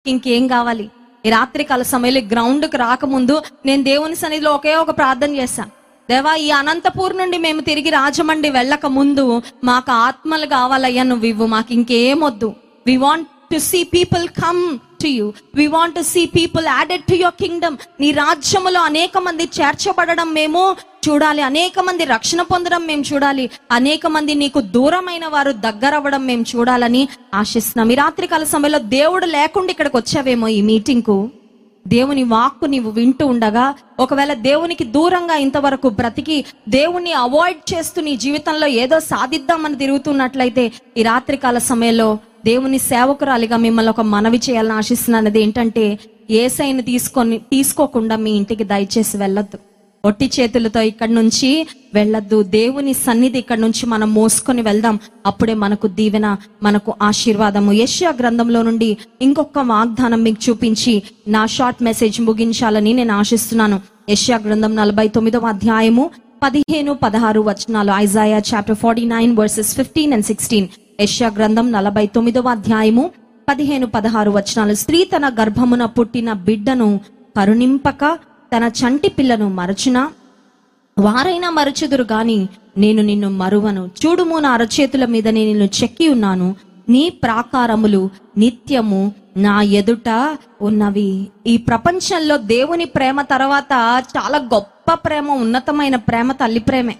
ఇంకేం కావాలి ఈ రాత్రి కాల సమయంలో గ్రౌండ్ కి రాకముందు నేను దేవుని సన్నిధిలో ఒకే ఒక ప్రార్థన చేశా దేవా ఈ అనంతపూర్ నుండి మేము తిరిగి రాజమండ్రి వెళ్ళక ముందు మాకు ఆత్మలు కావాలయ్యా నువ్వు ఇవ్వు మాకు ఇంకేమొద్దు we want to see people come to you we want to see people added to your kingdom నీ రాజ్యములో అనేక మంది చేర్చబడడం మేము చూడాలి అనేక మంది రక్షణ పొందడం మేము చూడాలి అనేక మంది నీకు దూరమైన వారు దగ్గర అవ్వడం మేము చూడాలని ఆశిస్తున్నాం ఈ రాత్రికాల సమయంలో దేవుడు లేకుండా ఇక్కడికి వచ్చావేమో ఈ మీటింగ్ కు దేవుని వాక్కు నీవు వింటూ ఉండగా ఒకవేళ దేవునికి దూరంగా ఇంతవరకు బ్రతికి దేవుణ్ణి అవాయిడ్ చేస్తూ నీ జీవితంలో ఏదో సాధిద్దామని తిరుగుతున్నట్లయితే ఈ రాత్రికాల సమయంలో దేవుని సేవకురాలిగా మిమ్మల్ని ఒక మనవి చేయాలని ఆశిస్తున్నానది ఏంటంటే ఏసైని తీసుకొని తీసుకోకుండా మీ ఇంటికి దయచేసి వెళ్ళొద్దు ఒట్టి చేతులతో ఇక్కడి నుంచి వెళ్ళొద్దు దేవుని సన్నిధి ఇక్కడి నుంచి మనం మోసుకొని వెళ్దాం అప్పుడే మనకు దీవెన మనకు ఆశీర్వాదము యెషయా గ్రంథంలో నుండి ఇంకొక వాగ్దానం మీకు చూపించి నా షార్ట్ మెసేజ్ ముగించాలని నేను ఆశిస్తున్నాను యెషయా గ్రంథం నలభై తొమ్మిదవ అధ్యాయము పదిహేను పదహారు వచనాలు Isaiah chapter forty nine verses fifteen and sixteen యెషయా గ్రంథం నలభై తొమ్మిదవ అధ్యాయము పదిహేను పదహారు వచనాలు స్త్రీ తన గర్భమున పుట్టిన బిడ్డను కరుణింపక తన చంటి పిల్లను మరచునా వారైనా మరచుదురు గాని నేను నిన్ను మరువను చూడుము నా అరచేతుల మీద నేను నిన్ను చెక్కి ఉన్నాను నీ ప్రాకారములు నిత్యము నా ఎదుట ఉన్నవి ఈ ప్రపంచంలో దేవుని ప్రేమ తర్వాత చాలా గొప్ప ప్రేమ ఉన్నతమైన ప్రేమ తల్లి ప్రేమే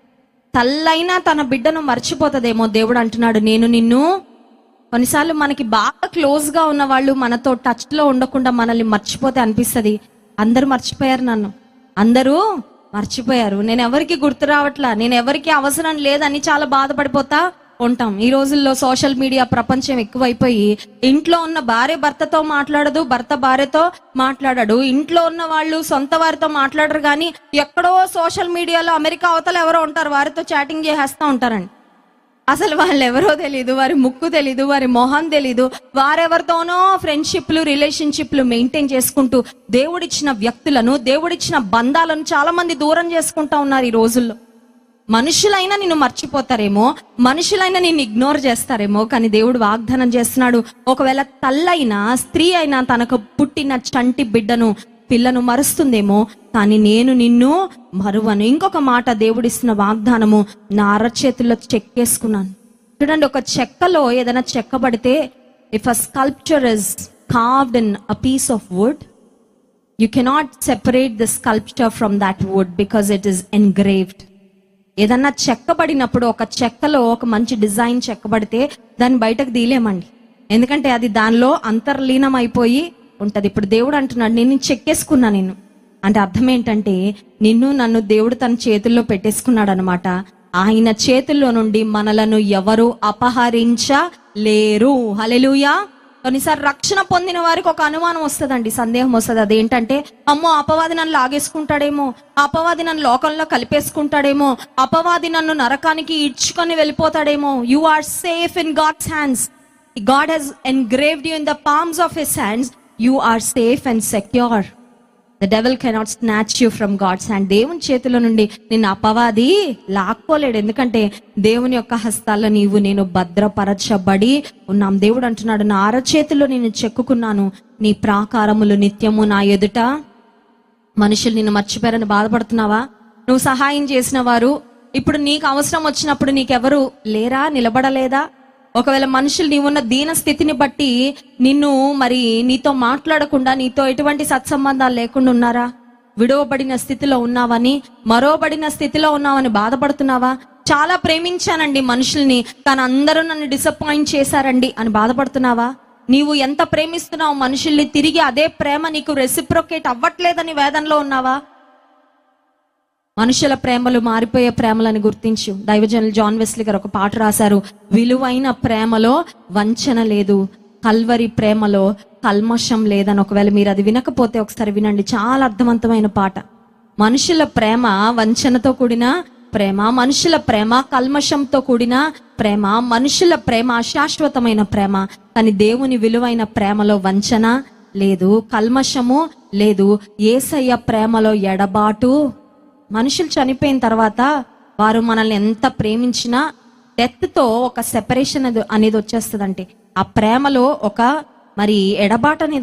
తల్లైనా తన బిడ్డను మర్చిపోతుందేమో దేవుడు అంటున్నాడు నేను నిన్ను కొన్నిసార్లు మనకి బాగా క్లోజ్ గా ఉన్న వాళ్ళు మనతో టచ్ లో ఉండకుండా మనల్ని మర్చిపోతే అనిపిస్తది అందరూ మర్చిపోయారు నన్ను అందరూ మర్చిపోయారు నేను ఎవరికి గుర్తు రావట్లా నేను ఎవరికి అవసరం లేదని చాలా బాధపడిపోతా ఉంటాం ఈ రోజుల్లో సోషల్ మీడియా ప్రపంచం ఎక్కువైపోయి ఇంట్లో ఉన్న భార్య భర్తతో మాట్లాడదు భర్త భార్యతో మాట్లాడడు ఇంట్లో ఉన్న వాళ్ళు సొంత వారితో మాట్లాడరు కానీ ఎక్కడో సోషల్ మీడియాలో అమెరికా అవతల ఎవరో ఉంటారు వారితో చాటింగ్ చేసేస్తూ ఉంటారండి అసలు వాళ్ళు ఎవరో తెలీదు వారి ముక్కు తెలీదు వారి మొహం తెలీదు వారెవరితోనో ఫ్రెండ్షిప్లు రిలేషన్షిప్లు మెయింటైన్ చేసుకుంటూ దేవుడిచ్చిన వ్యక్తులను దేవుడిచ్చిన బంధాలను చాలా మంది దూరం చేసుకుంటా ఉన్నారు ఈ రోజుల్లో మనుషులైనా నిన్ను మర్చిపోతారేమో మనుషులైనా నిన్ను ఇగ్నోర్ చేస్తారేమో కానీ దేవుడు వాగ్దానం చేస్తున్నాడు ఒకవేళ తల్లైనా స్త్రీ అయినా తనకు పుట్టిన చంటి బిడ్డను పిల్లను మరుస్తుందేమో కానీ నేను నిన్ను మరువను ఇంకొక మాట దేవుడిస్తున్న వాగ్దానము నా అరచేతుల్లో చెక్కేసుకున్నాను చూడండి ఒక చెక్కలో ఏదైనా చెక్కబడితే if a sculpture is carved in a piece of wood you cannot separate the sculpture from that wood because it is engraved ఏదన్నా చెక్కబడినప్పుడు ఒక చెక్కలో ఒక మంచి డిజైన్ చెక్కబడితే దాన్ని బయటకు తీలేమండి ఎందుకంటే అది దానిలో అంతర్లీనం అయిపోయి ఉంటది ఇప్పుడు దేవుడు అంటున్నాడు నేను చెక్కేసుకున్నా నేను అంటే అర్థం ఏంటంటే నిన్ను నన్ను దేవుడు తన చేతుల్లో పెట్టేసుకున్నాడు అనమాట ఆయన చేతుల్లో నుండి మనలను ఎవరు అపహరించలేరు హలెలుయా కొన్నిసార్లు రక్షణ పొందిన వారికి ఒక అనుమానం వస్తుందండి సందేహం వస్తుంది అదేంటంటే అమ్మో అపవాది నన్ను లాగేసుకుంటాడేమో అపవాది నన్ను లోకంలో కలిపేసుకుంటాడేమో అపవాది నన్ను నరకానికి ఇడ్చుకొని వెళ్ళిపోతాడేమో you are safe in God's hands God he's engraved you in the palms of his hands you are safe and secure the devil cannot snatch you from God's hand దేవుని చేతిలో నుండి నిన్ను అపవాది లాక్కోలేడు ఎందుకంటే దేవుని యొక్క హస్తాల్లో నీవు నేను భద్రపరచబడి ఉన్నాం దేవుడు అంటున్నాడు నా అరచేతిలో నేను చెక్కుకున్నాను నీ ప్రాకారములు నిత్యము నా ఎదుట మనుషులు నిన్ను మర్చిపోయారని బాధపడుతున్నావా నువ్వు సహాయం చేసిన వారు ఇప్పుడు నీకు అవసరం వచ్చినప్పుడు నీకెవరు లేరా నిలబడలేదా ఒకవేళ మనుషులు నీవున్న దీన స్థితిని బట్టి నిన్ను మరి నీతో మాట్లాడకుండా నీతో ఎటువంటి సత్సంబంధాలు లేకుండా ఉన్నారా విడవబడిన స్థితిలో ఉన్నావని మరోబడిన స్థితిలో ఉన్నావని బాధపడుతున్నావా చాలా ప్రేమించానండి మనుషుల్ని కానీ అందరూ నన్ను డిసప్పాయింట్ చేశారండి అని బాధపడుతున్నావా నీవు ఎంత ప్రేమిస్తున్నావు మనుషుల్ని తిరిగి అదే ప్రేమ నీకు రెసిప్రొకేట్ అవ్వట్లేదని వేదనలో ఉన్నావా మనుషుల ప్రేమలు మారిపోయే ప్రేమలని గుర్తించు దైవజనులు జాన్ వెస్లీ గారు ఒక పాట రాశారు విలువైన ప్రేమలో వంచన లేదు కల్వరి ప్రేమలో కల్మషం లేదని ఒకవేళ మీరు అది వినకపోతే ఒకసారి వినండి చాలా అర్థవంతమైన పాట మనుషుల ప్రేమ వంచనతో కూడిన ప్రేమ మనుషుల ప్రేమ కల్మషంతో కూడిన ప్రేమ మనుషుల ప్రేమ అశాశ్వతమైన ప్రేమ కానీ దేవుని విలువైన ప్రేమలో వంచన లేదు కల్మషము లేదు ఏసయ్య ప్రేమలో ఎడబాటు మనుషులు చనిపోయిన తర్వాత వారు మనల్ని ఎంత ప్రేమించినా డెత్ తో ఒక సెపరేషన్ అనేది వచ్చేస్తుందంటే ఆ ప్రేమలో ఒక మరి ఎడబాటని